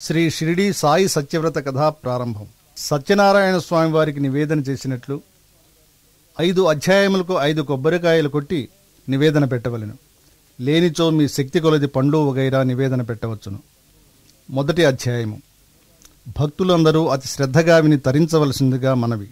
శ్రీ షిరిడి సాయి సత్యవ్రత కథా ప్రారంభం సత్యనారాయణ స్వామి వారికి నివేదన చేసినట్లు ఐదు అధ్యాయములకు ఐదు కొబ్బరికాయలు కొట్టి నివేదన పెట్టవలెను లేనిచో మీ శక్తి కొలది పండు వగైరా నివేదన పెట్టవచ్చును మొదటి అధ్యాయము భక్తులందరూ అతి శ్రద్ధగా విని తరించవలసిందిగా మనవి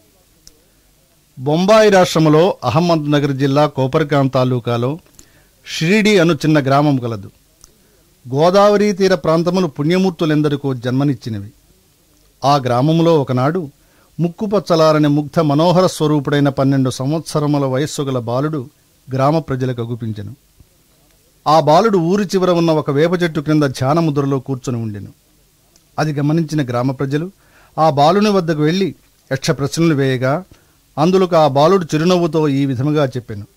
బొంబాయి రాష్ట్రములో అహ్మద్ నగర్ జిల్లా కోపర్గాం తాలూకాలో షిరిడి అను చిన్న గ్రామం కలదు గోదావరి తీర ప్రాంతములు పుణ్యమూర్తులెందరికో జన్మనిచ్చినవి ఆ గ్రామములో ఒకనాడు ముక్కుపచ్చలారని ముగ్ధ మనోహర స్వరూపుడైన పన్నెండు సంవత్సరముల వయస్సు గల బాలుడు గ్రామ ప్రజలకు అగుపించెను ఆ బాలుడు ఊరి చివర ఉన్న ఒక వేప చెట్టు క్రింద ధ్యానముద్రలో కూర్చుని ఉండెను అది గమనించిన గ్రామ ప్రజలు ఆ బాలుని వద్దకు వెళ్ళి యక్ష ప్రశ్నలు వేయగా అందులోకి ఆ బాలుడు చిరునవ్వుతో ఈ విధముగా చెప్పెను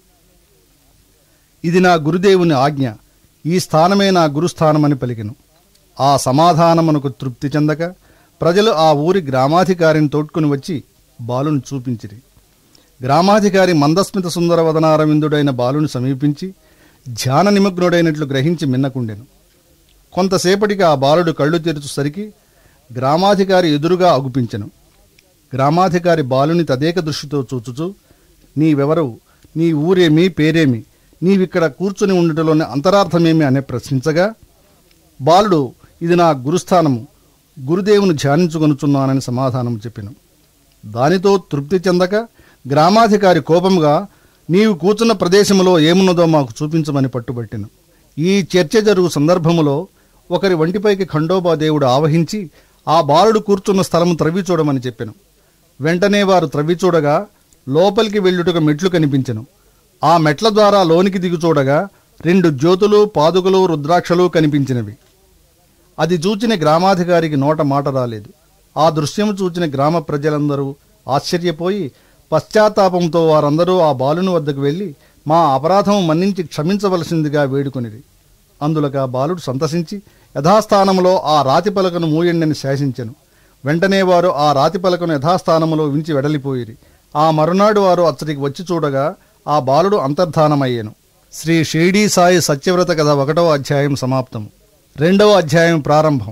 ఇది నా గురుదేవుని ఆజ్ఞ ఈ స్థానమే నా గురుస్థానమని పలికెను ఆ సమాధానమునకు తృప్తి చెందక ప్రజలు ఆ ఊరి గ్రామాధికారిని తోడ్కొని వచ్చి బాలుని చూపించిరి గ్రామాధికారి మందస్మిత సుందర వదనారవిందుడైన బాలుని సమీపించి ధ్యాన నిమగ్నుడైనట్లు గ్రహించి మిన్నకుండెను కొంతసేపటికి ఆ బాలుడు కళ్ళు తెరుచుసరికి గ్రామాధికారి ఎదురుగా అగుపించెను గ్రామాధికారి బాలుని తదేక దృష్టితో చూచుచూ నీవెవరవు నీ ఊరేమి పేరేమి నీవిక్కడ కూర్చుని ఉండటంలోని అంతరార్థమేమి అనే ప్రశ్నించగా బాలుడు ఇది నా గురుస్థానము గురుదేవుని ధ్యానించుకొనుచున్నానని సమాధానం చెప్పెను దానితో తృప్తి చెందక గ్రామాధికారి కోపంగా నీవు కూర్చున్న ప్రదేశంలో ఏమున్నదో మాకు చూపించమని పట్టుబట్టెను ఈ చర్చ జరుగు సందర్భములో ఒకరి వంటిపైకి ఖండోబా దేవుడు ఆవహించి ఆ బాలుడు కూర్చున్న స్థలము త్రవ్వి చూడమని చెప్పెను వెంటనే వారు త్రవ్వి చూడగా లోపలికి వెళ్ళుటకు మెట్లు కనిపించెను ఆ మెట్ల ద్వారా లోనికి దిగు చూడగా రెండు జ్యోతులు పాదుకలు రుద్రాక్షలు కనిపించినవి అది చూచిన గ్రామాధికారికి నోట మాట రాలేదు ఆ దృశ్యం చూచిన గ్రామ ప్రజలందరూ ఆశ్చర్యపోయి పశ్చాత్తాపంతో వారందరూ ఆ బాలుని వద్దకు వెళ్ళి మా అపరాధం మన్నించి క్షమించవలసిందిగా వేడుకొనిది అందులోకి ఆ బాలుడు సంతసించి యథాస్థానంలో ఆ రాతి పలకను మూయండని శాసించెను వెంటనే వారు ఆ రాతి పలకను యథాస్థానములో వించి వెడలిపోయిరి ఆ మరునాడు వారు అచ్చటికి వచ్చి చూడగా ఆ బాలుడు అంతర్ధానమయ్యెను శ్రీ షిరిడీ సాయి సత్యవ్రత కథ ఒకటవ అధ్యాయం సమాప్తం రెండవ అధ్యాయం ప్రారంభం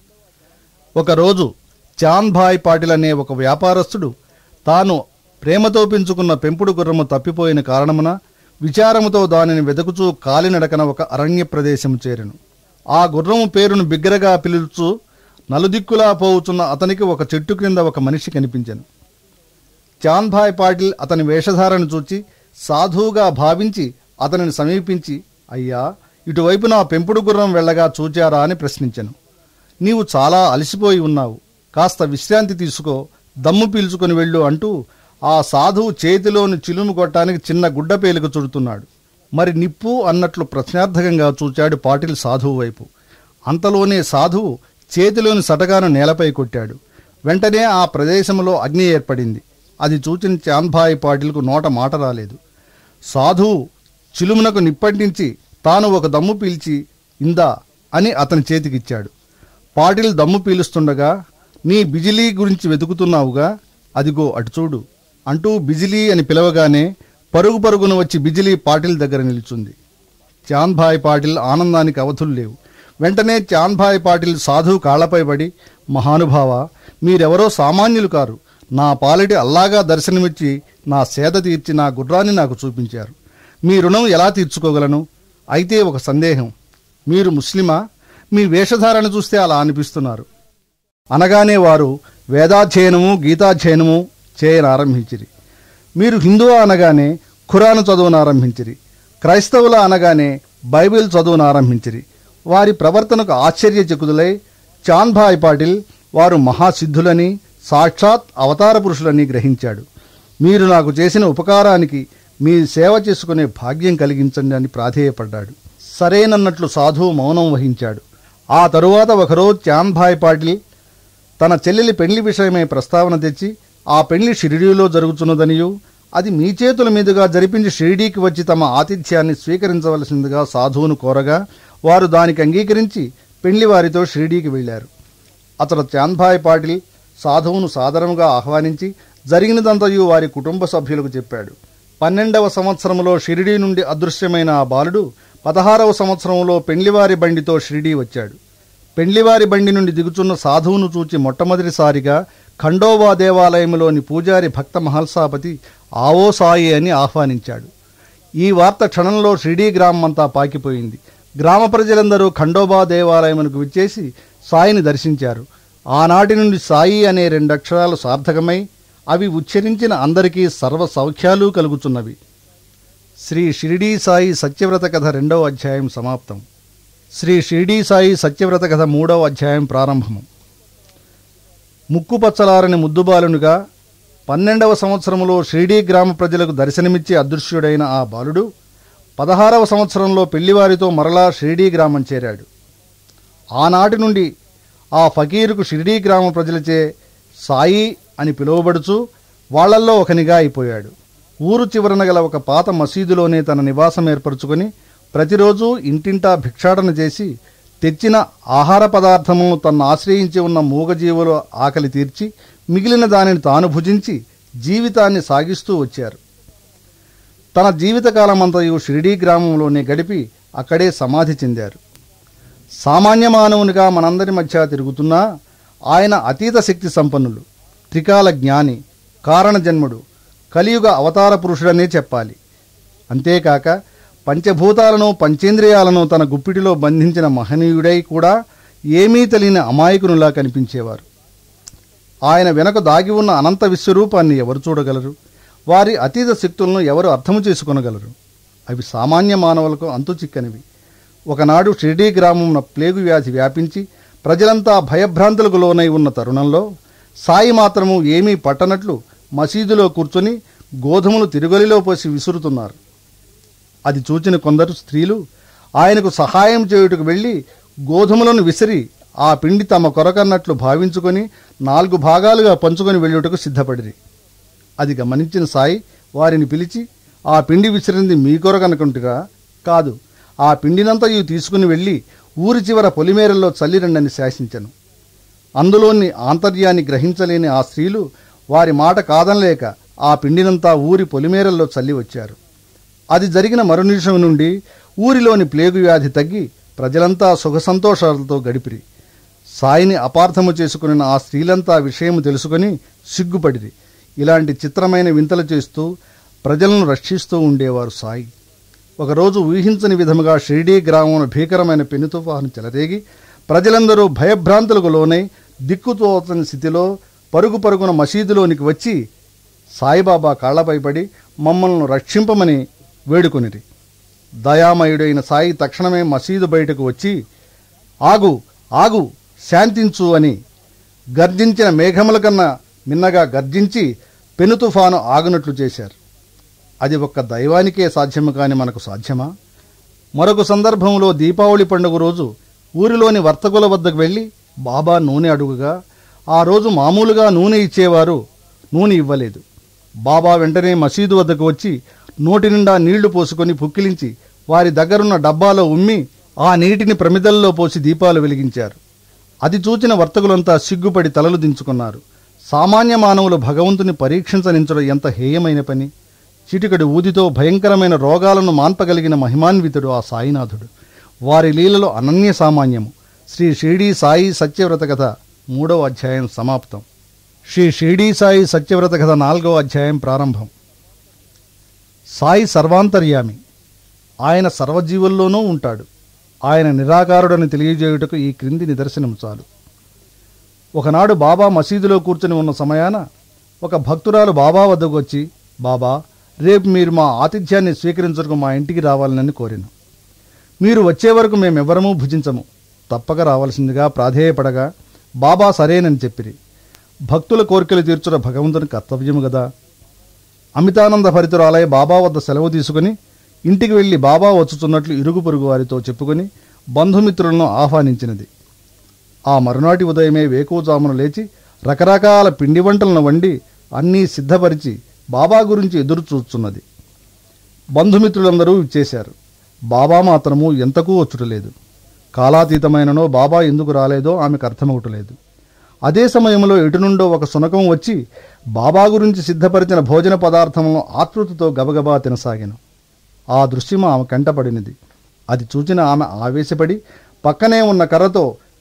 ఒకరోజు చాంద్భాయ్ పాటిల్ అనే ఒక వ్యాపారస్తుడు తాను ప్రేమతో పెంచుకున్న పెంపుడు గుర్రము తప్పిపోయిన కారణమున విచారముతో దానిని వెతుకుచూ కాలినడకన ఒక అరణ్య ప్రదేశం చేరెను ఆ గుర్రము పేరును బిగ్గరగా పిలుచు నలుదిక్కులా పోవుచున్న అతనికి ఒక చెట్టు క్రింద ఒక మనిషి కనిపించెను చాంద్భాయ్ పాటిల్ అతని వేషధారను చూచి సాధువుగా భావించి అతనిని సమీపించి అయ్యా ఇటువైపు నా పెంపుడు గుర్రం వెళ్ళగా చూచారా అని ప్రశ్నించెను నీవు చాలా అలసిపోయి ఉన్నావు కాస్త విశ్రాంతి తీసుకో దమ్ము పీల్చుకొని వెళ్ళు అంటూ ఆ సాధువు చేతిలోని చిలుము కొట్టడానికి చిన్న గుడ్డ పేలిక చుడుతున్నాడు మరి నిప్పు అన్నట్లు ప్రశ్నార్థకంగా చూచాడు పాటిల్ సాధువు వైపు అంతలోనే సాధువు చేతిలోని సటగాను నేలపై కొట్టాడు వెంటనే ఆ ప్రదేశంలో అగ్ని ఏర్పడింది అది చూచిన చాంద్భాయ్ పాటిల్కు నోట మాట రాలేదు సాధువు చిలుమునకు నిప్పంటించి తాను ఒక దమ్ము పీల్చి ఇందా అని అతని చేతికిచ్చాడు పాటిల్ దమ్ము పీలుస్తుండగా నీ బిజిలీ గురించి వెతుకుతున్నావుగా అదిగో అటు చూడు అంటూ బిజిలీ అని పిలవగానే పరుగు పరుగున వచ్చి బిజిలీ పాటిల్ దగ్గర నిల్చుంది చాంద్భాయ్ పాటిల్ ఆనందానికి అవధులు లేవు వెంటనే చాంద్భాయ్ పాటిల్ సాధువు కాళ్లపై పడి మహానుభావ మీరెవరో సామాన్యులు కారు నా పాలిటి అల్లాగా దర్శనమిచ్చి నా సేద తీర్చి నా గుర్రాన్ని నాకు చూపించారు మీ రుణం ఎలా తీర్చుకోగలను అయితే ఒక సందేహం మీరు ముస్లిమా మీ వేషధారణ చూస్తే అలా అనిపిస్తున్నారు అనగానే వారు వేదాధ్యయనము గీతాధ్యయనము చేయనారంభించిరి మీరు హిందువా అనగానే ఖురాను చదువునారంభించిరి క్రైస్తవుల అనగానే బైబిల్ చదువునారంభించిరి వారి ప్రవర్తనకు ఆశ్చర్యచకుదులై చాంద్భాయ్ పాటిల్ వారు మహాసిద్ధులని సాక్షాత్ అవతార పురుషులని గ్రహించాడు మీరు నాకు చేసిన ఉపకారానికి మీ సేవ చేసుకునే భాగ్యం కలిగించండి అని ప్రాధేయపడ్డాడు సరేనన్నట్లు సాధువు మౌనం వహించాడు ఆ తరువాత ఒకరోజు చాంద్భాయ్ పాటిల్ తన చెల్లెలి పెళ్లి విషయమై ప్రస్తావన తెచ్చి ఆ పెళ్లి షిరిడీలో జరుగుతున్నదనియు అది మీ చేతుల మీదుగా జరిపించి షిరిడీకి వచ్చి తమ ఆతిథ్యాన్ని స్వీకరించవలసిందిగా సాధువును కోరగా వారు దానికి అంగీకరించి పెళ్లి వారితో షిరిడీకి వెళ్లారు అతడు చాంద్భాయ్ పాటిల్ సాధువును సాదరముగా ఆహ్వానించి జరిగినదంతయు వారి కుటుంబ సభ్యులకు చెప్పాడు పన్నెండవ సంవత్సరంలో షిరిడీ నుండి అదృశ్యమైన ఆ బాలుడు పదహారవ సంవత్సరంలో పెళ్లివారి బండితో షిరిడీ వచ్చాడు పెండ్లివారి బండి నుండి దిగుచున్న సాధువును చూచి మొట్టమొదటిసారిగా ఖండోబా దేవాలయంలోని పూజారి భక్త మహల్సాపతి ఆవో సాయి అని ఆహ్వానించాడు ఈ వార్త క్షణంలో షిరిడీ గ్రామం అంతా పాకిపోయింది గ్రామ ప్రజలందరూ ఖండోబా దేవాలయమునకు విచ్చేసి సాయిని దర్శించారు ఆనాటి నుండి సాయి అనే రెండు అక్షరాలు సార్థకమై అవి ఉచ్చరించిన అందరికీ సర్వ సౌఖ్యాలు కలుగుతున్నవి శ్రీ షిరిడీ సాయి సత్యవ్రత కథ రెండవ అధ్యాయం సమాప్తం శ్రీ షిరిడీ సాయి సత్యవ్రత కథ మూడవ అధ్యాయం ప్రారంభము ముక్కుపచ్చలారని ముద్దుబాలునుగా పన్నెండవ సంవత్సరంలో షిరిడీ గ్రామ ప్రజలకు దర్శనమిచ్చి అదృశ్యుడైన ఆ బాలుడు పదహారవ సంవత్సరంలో పెళ్లివారితో మరలా షిరిడీ గ్రామం చేరాడు ఆనాటి నుండి ఆ ఫకీరుకు షిరిడీ గ్రామ ప్రజలచే సాయి అని పిలువబడుచు వాళ్ళల్లో ఒకనిగా అయిపోయాడు ఊరు చివరన గల ఒక పాత మసీదులోనే తన నివాసం ఏర్పరచుకొని ప్రతిరోజు ఇంటింటా భిక్షాటన చేసి తెచ్చిన ఆహార పదార్థములను తన్ను ఆశ్రయించి ఉన్న మూగజీవుల ఆకలి తీర్చి మిగిలిన దానిని తాను భుజించి జీవితాన్ని సాగిస్తూ వచ్చారు తన జీవితకాలమంతయు షిరిడీ గ్రామంలోనే గడిపి అక్కడే సమాధి చెందారు సామాన్య మానవునిగా మనందరి మధ్య తిరుగుతున్నా ఆయన అతీత శక్తి సంపన్నులు త్రికాల జ్ఞాని కారణజన్ముడు కలియుగ అవతార పురుషుడనే చెప్పాలి అంతేకాక పంచభూతాలను పంచేంద్రియాలను తన గుప్పిటిలో బంధించిన మహనీయుడై కూడా ఏమీ తెలియని అమాయకునిలా కనిపించేవారు ఆయన వెనక దాగి ఉన్న అనంత విశ్వరూపాన్ని ఎవరు చూడగలరు వారి అతీత శక్తులను ఎవరు అర్థం చేసుకొనగలరు అవి సామాన్య మానవులకు అంతు చిక్కనివి ఒకనాడు షిరిడీ గ్రామంన ప్లేగు వ్యాధి వ్యాపించి ప్రజలంతా భయభ్రాంతులకు లోనై ఉన్న తరుణంలో సాయి మాత్రము ఏమీ పట్టనట్లు మసీదులో కూర్చొని గోధుమలు తిరుగలిలో పోసి విసురుతున్నారు అది చూచిన కొందరు స్త్రీలు ఆయనకు సహాయం చేయుటకు వెళ్ళి గోధుమలను విసిరి ఆ పిండి తమ కొరకన్నట్లు భావించుకొని నాలుగు భాగాలుగా పంచుకొని వెళ్ళుటకు సిద్ధపడిరి అది గమనించిన సాయి వారిని పిలిచి ఆ పిండి విసిరింది మీ కొరకనుకుంటురా కాదు ఆ పిండినంతయు తీసుకుని వెళ్ళి ఊరి చివర పొలిమేరల్లో చల్లిరండని శాసించను అందులోని ఆంతర్యాన్ని గ్రహించలేని ఆ స్త్రీలు వారి మాట కాదనలేక ఆ పిండినంతా ఊరి పొలిమేరల్లో చల్లి వచ్చారు అది జరిగిన మరునిమిషం నుండి ఊరిలోని ప్లేగు వ్యాధి తగ్గి ప్రజలంతా సుఖ సంతోషాలతో గడిపిరి సాయిని అపార్థము చేసుకుని ఆ స్త్రీలంతా విషయం తెలుసుకొని సిగ్గుపడిరి ఇలాంటి చిత్రమైన వింతలు చేస్తూ ప్రజలను రక్షిస్తూ ఉండేవారు సాయి ఒకరోజు ఊహించని విధముగా షిరిడీ గ్రామం భీకరమైన పెను తుఫాను చెలరేగి ప్రజలందరూ భయభ్రాంతులకు లోనై దిక్కుతోచని స్థితిలో పరుగు పరుగున మసీదులోనికి వచ్చి సాయిబాబా కాళ్లపై పడి మమ్మల్ని రక్షింపమని వేడుకొనిరి దయామయుడైన సాయి తక్షణమే మసీదు బయటకు వచ్చి ఆగు ఆగు శాంతించు అని గర్జించిన మేఘముల కన్నా మిన్నగా గర్జించి పెను తుఫాను ఆగునట్లు చేశారు అది ఒక్క దైవానికే సాధ్యము కాని మనకు సాధ్యమా మరొక సందర్భంలో దీపావళి పండుగ రోజు ఊరిలోని వర్తకుల వద్దకు వెళ్ళి బాబా నూనె అడుగుగా ఆ రోజు మామూలుగా నూనె ఇచ్చేవారు నూనె ఇవ్వలేదు బాబా వెంటనే మసీదు వద్దకు వచ్చి నోటి నిండా నీళ్లు పోసుకొని పుక్కిలించి వారి దగ్గరున్న డబ్బాలో ఉమ్మి ఆ నీటిని ప్రమిదల్లో పోసి దీపాలు వెలిగించారు అది చూచిన వర్తకులంతా సిగ్గుపడి తలలు దించుకున్నారు సామాన్య మానవులు భగవంతుని పరీక్షించనించడం ఎంత హేయమైన పని చిటికడి ఊదితో భయంకరమైన రోగాలను మాన్పగలిగిన మహిమాన్వితుడు ఆ సాయినాథుడు వారి లీలలో అనన్య సామాన్యము శ్రీ షిరిడీ సాయి సత్యవ్రత కథ మూడవ అధ్యాయం సమాప్తం శ్రీ షిరిడీ సాయి సత్యవ్రత కథ నాలుగవ అధ్యాయం ప్రారంభం సాయి సర్వాంతర్యామి ఆయన సర్వజీవుల్లోనూ ఉంటాడు ఆయన నిరాకారుడని తెలియజేయుటకు ఈ క్రింది నిదర్శనం చాలు ఒకనాడు బాబా మసీదులో కూర్చుని ఉన్న సమయాన ఒక భక్తురాలు బాబా వద్దకు వచ్చి బాబా రేపు మీరు మా ఆతిథ్యాన్ని స్వీకరించడానికి మా ఇంటికి రావాలని కోరాను మీరు వచ్చే వరకు మేమెవ్వరమూ భుజించము తప్పక రావాల్సిందిగా ప్రాధేయపడగా బాబా సరేనని చెప్పిరి భక్తుల కోరికలు తీర్చుట భగవంతుని కర్తవ్యము గదా అమితానంద భరితురాలయ బాబా వద్ద సెలవు తీసుకుని ఇంటికి వెళ్లి బాబా వచ్చుతున్నట్లు ఇరుగు పొరుగు వారితో చెప్పుకొని బంధుమిత్రులను ఆహ్వానించినది ఆ మరునాటి ఉదయమే వేకువజామున లేచి రకరకాల పిండి వంటలను వండి అన్నీ సిద్ధపరిచి బాబా గురించి ఎదురు చూస్తున్నది బంధుమిత్రులందరూ ఇచ్చేశారు బాబా మాత్రము ఎంతకూ వచ్చుటలేదు కాలాతీతమైననో బాబా ఎందుకు రాలేదో ఆమెకు అర్థమవుటలేదు అదే సమయంలో ఎటు నుండో ఒక సునకం వచ్చి బాబా గురించి సిద్ధపరిచిన భోజన పదార్థములను ఆతృతతో గబగబా తినసాగాను ఆ దృశ్యం ఆమె కంటపడినది అది చూచిన ఆమె ఆవేశపడి పక్కనే ఉన్న కర్రతో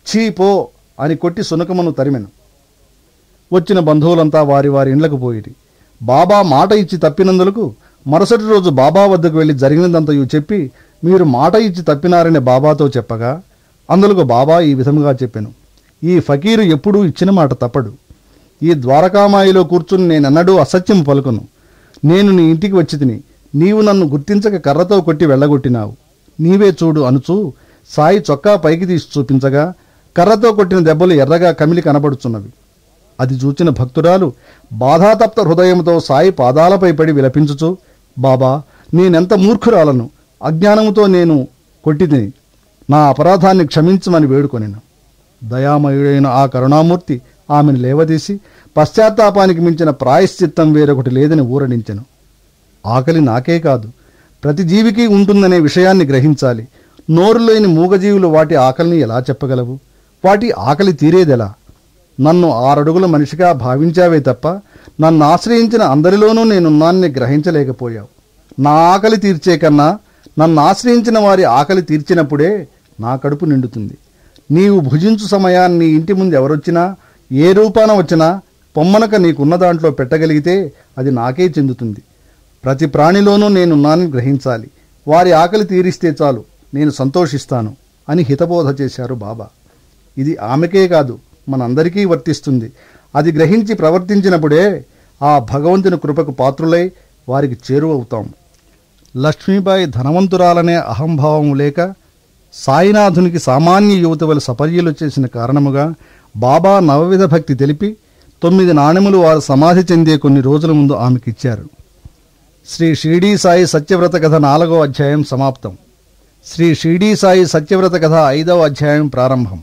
ఛీ పో అని కొట్టి సునకమును తరిమెను వచ్చిన బంధువులంతా వారి వారి ఇండ్లకు పోయిరి బాబా మాట ఇచ్చి తప్పినందులకు మరుసటి రోజు బాబా వద్దకు వెళ్లి జరిగినదంతయు చెప్పి మీరు మాట ఇచ్చి తప్పినారని బాబాతో చెప్పగా అందులకు బాబా ఈ విధముగా చెప్పెను ఈ ఫకీరు ఎప్పుడూ ఇచ్చిన మాట తప్పడు ఈ ద్వారకామాయిలో కూర్చుని నేనన్నడూ అసత్యము పలుకును నేను నీ ఇంటికి వచ్చి తిని నీవు నన్ను గుర్తించక కర్రతో కొట్టి వెళ్ళగొట్టినావు నీవే చూడు అనుచూ సాయి చొక్కా పైకి తీసి చూపించగా కర్రతో కొట్టిన దెబ్బలు ఎర్రగా కమిలి కనబడుచున్నవి అది చూచిన భక్తురాలు బాధాతప్త హృదయంతో సాయి పాదాలపై పడి విలపించుచు బాబా నేనెంత మూర్ఖురాలను అజ్ఞానముతో నేను కొట్టితిని నా అపరాధాన్ని క్షమించమని వేడుకొనిను దయామయుడైన ఆ కరుణామూర్తి ఆమెను లేవదీసి పశ్చాత్తాపానికి మించిన ప్రాయశ్చిత్తం వేరొకటి లేదని ఊరడించెను ఆకలి నాకే కాదు ప్రతి జీవికి ఉంటుందనే విషయాన్ని గ్రహించాలి నోరు లేని మూగజీవులు వాటి ఆకలిని ఎలా చెప్పగలవు వాటి ఆకలి తీరేదెలా నన్ను ఆరడుగుల మనిషిగా భావించావే తప్ప నన్ను ఆశ్రయించిన అందరిలోనూ నేనున్నాన్ని గ్రహించలేకపోయావు నా ఆకలి తీర్చే కన్నా నన్ను ఆశ్రయించిన వారి ఆకలి తీర్చినప్పుడే నా కడుపు నిండుతుంది నీవు భుజించు సమయాన్ని ఇంటి ముందు ఎవరొచ్చినా ఏ రూపాన వచ్చినా పొమ్మనక నీకున్న దాంట్లో పెట్టగలిగితే అది నాకే చెందుతుంది ప్రతి ప్రాణిలోనూ నేనున్నానని గ్రహించాలి వారి ఆకలి తీరిస్తే చాలు నేను సంతోషిస్తాను అని హితబోధ చేశారు బాబా ఇది ఆమెకే కాదు మనందరికీ వర్తిస్తుంది అది గ్రహించి ప్రవర్తించినప్పుడే ఆ భగవంతుని కృపకు పాత్రులై వారికి చేరువవుతాం లక్ష్మీబాయి ధనవంతురాలనే అహంభావం లేక సాయినాథునికి సామాన్య యువత వల్ల సపర్యలు చేసిన కారణముగా బాబా నవవిధ భక్తి తెలిపి తొమ్మిది నాణెములు వారు సమాధి చెందే కొన్ని రోజుల ముందు ఆమెకిచ్చారు శ్రీ షిరిడీ సాయి సత్యవ్రత కథ నాలుగో అధ్యాయం సమాప్తం శ్రీ షిరిడీ సాయి సత్యవ్రత కథ ఐదవ అధ్యాయం ప్రారంభం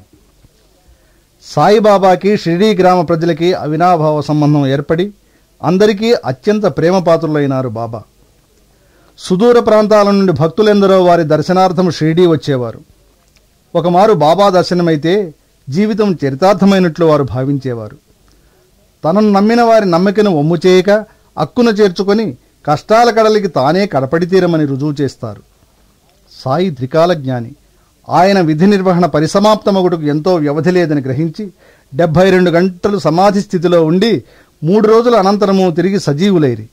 సాయిబాబాకి షిరిడీ గ్రామ ప్రజలకి అవినాభావ సంబంధం ఏర్పడి అందరికీ అత్యంత ప్రేమపాత్రులైనారు బాబా సుదూర ప్రాంతాల నుండి భక్తులెందరో వారి దర్శనార్థం షిరిడీ వచ్చేవారు ఒకమారు బాబా దర్శనమైతే జీవితం చరితార్థమైనట్లు వారు భావించేవారు తనను నమ్మిన వారి నమ్మకను ఒమ్ము చేయక అక్కున చేర్చుకొని కష్టాల కడలికి తానే కడపడి తీరమని రుజువు చేస్తారు సాయి త్రికాల జ్ఞాని ఆయన విధి నిర్వహణ పరిసమాప్తమగుటకు ఎంతో వ్యవధి లేదని గ్రహించి డెబ్భై రెండు గంటలు సమాధి స్థితిలో ఉండి మూడు రోజుల అనంతరము తిరిగి సజీవులైరి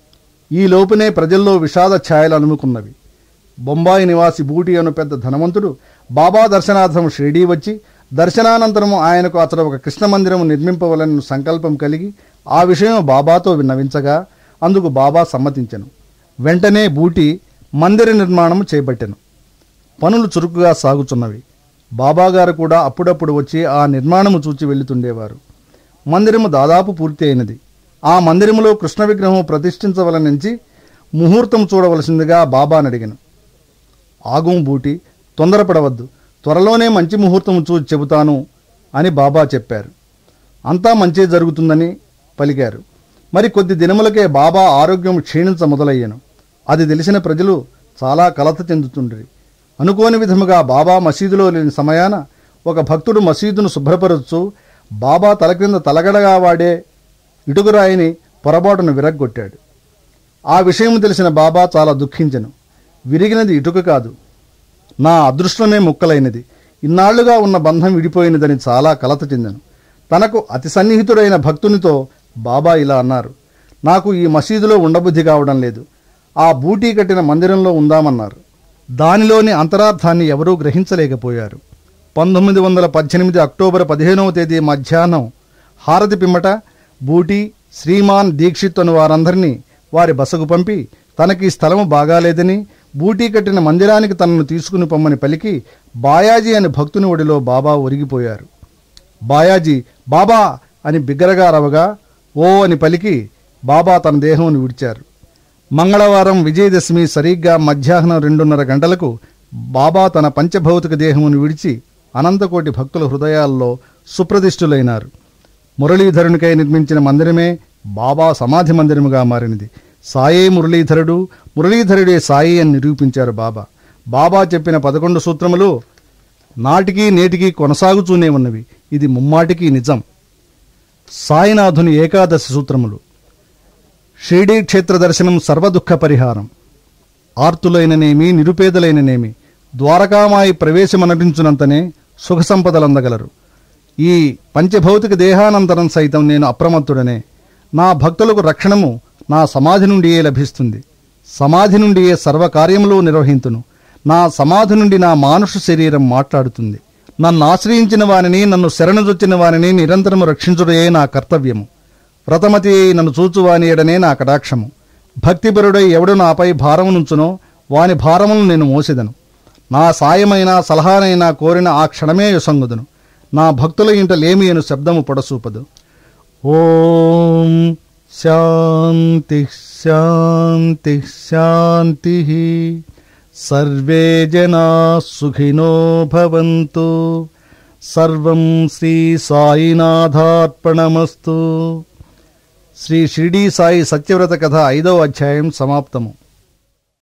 ఈ లోపునే ప్రజల్లో విషాద ఛాయలు అనుముకున్నవి బొంబాయి నివాసి బూటి అను పెద్ద ధనవంతుడు బాబా దర్శనార్థం షిరిడీ వచ్చి దర్శనానంతరము ఆయనకు అతడు ఒక కృష్ణ మందిరము నిర్మింపవలన సంకల్పం కలిగి ఆ విషయం బాబాతో విన్నవించగా అందుకు బాబా సమ్మతించెను వెంటనే బూటి మందిర నిర్మాణము చేపట్టెను పనులు చురుకుగా సాగుచున్నవి బాబాగారు కూడా అప్పుడప్పుడు వచ్చి ఆ నిర్మాణము చూచి వెళ్తుండేవారు మందిరము దాదాపు పూర్తి అయినది ఆ మందిరములో కృష్ణ విగ్రహం ప్రతిష్ఠించవలనించి ముహూర్తం చూడవలసిందిగా బాబాని అడిగాను ఆగుం బూటి తొందరపడవద్దు త్వరలోనే మంచి ముహూర్తం చూసి చెబుతాను అని బాబా చెప్పారు అంతా మంచి జరుగుతుందని పలికారు మరి కొద్ది దినములకే బాబా ఆరోగ్యం క్షీణించ మొదలయ్యాను అది తెలిసిన ప్రజలు చాలా కలత చెందుతుండ్రి అనుకోని విధముగా బాబా మసీదులో లేని సమయాన ఒక భక్తుడు మసీదును శుభ్రపరచు బాబా తల క్రింద తలగడగా వాడే ఇటుకురాయిని పొరపాటును విరగ్గొట్టాడు ఆ విషయం తెలిసిన బాబా చాలా దుఃఖించెను విరిగినది ఇటుక కాదు నా అదృష్టమే ముక్కలైనది ఇన్నాళ్లుగా ఉన్న బంధం విడిపోయినదని చాలా కలత చెందాను తనకు అతి సన్నిహితుడైన భక్తునితో బాబా ఇలా అన్నారు నాకు ఈ మసీదులో ఉండబుద్ధి కావడం లేదు ఆ బూటీ కట్టిన మందిరంలో ఉందామన్నారు దానిలోని అంతరార్థాన్ని ఎవరూ గ్రహించలేకపోయారు పంతొమ్మిది వందల పద్దెనిమిది అక్టోబర్ పదిహేనవ తేదీ మధ్యాహ్నం హారతి పిమ్మట బూటి శ్రీమాన్ దీక్షిత్ అను వారందరినీ వారి బసకు పంపి తనకి ఈ స్థలము బాగాలేదని బూటీ కట్టిన మందిరానికి తనను తీసుకుని పొమ్మని పలికి బాయాజీ అని భక్తుని ఒడిలో బాబా ఒరిగిపోయారు బాయాజీ బాబా అని బిగ్గరగా రవగా ఓ అని పలికి బాబా తన దేహమును విడిచారు మంగళవారం విజయదశమి సరిగ్గా మధ్యాహ్నం రెండున్నర గంటలకు బాబా తన పంచభౌతిక దేహమును విడిచి అనంతకోటి భక్తుల హృదయాల్లో సుప్రతిష్ఠులైనారు మురళీధరునికై నిర్మించిన మందిరమే బాబా సమాధి మందిరముగా మారినది సాయే మురళీధరుడు మురళీధరుడే సాయి అని నిరూపించారు బాబా బాబా చెప్పిన పదకొండు సూత్రములు నాటికి నేటికి కొనసాగుతూనే ఉన్నవి ఇది ముమ్మాటికి నిజం సాయినాథుని ఏకాదశి సూత్రములు షిరిడీ క్షేత్ర దర్శనం సర్వదుఃఖ పరిహారం ఆర్తులైననేమి నిరుపేదలైననేమి ద్వారకామాయి ప్రవేశమనరించునంతనే సుఖ సంపదలందగలరు ఈ పంచభౌతిక దేహానంతరం సైతం నేను అప్రమత్తుడనే నా భక్తులకు రక్షణము నా సమాధి నుండియే లభిస్తుంది సమాధి నుండియే సర్వకార్యములు నిర్వహింతును నా సమాధి నుండి నా మానుష శరీరం మాట్లాడుతుంది నన్ను ఆశ్రయించిన వారిని నన్ను శరణుజొచ్చిన వారిని నిరంతరము రక్షించుటయే నా కర్తవ్యము వ్రతమతి అయి నన్ను చూచువాని ఎడనే నా కటాక్షము భక్తిపరుడై ఎవడు నాపై భారమునుంచునో వాని భారమును నేను మోసెదను నా సాయమైన సలహానైనా కోరిన ఆ క్షణమే యొసంగుదును నా భక్తుల ఇంట లేమి అను శబ్దము పొడసూపదు ఓం శాంతి శాంతి శాంతి సర్వే జనా సుఖినో భవంతు సర్వం శ్రీ సాయినాథార్పణమస్తు శ్రీ షిరిడీ సాయి సత్యవ్రత కథ ఐదవ అధ్యాయం సమాప్తము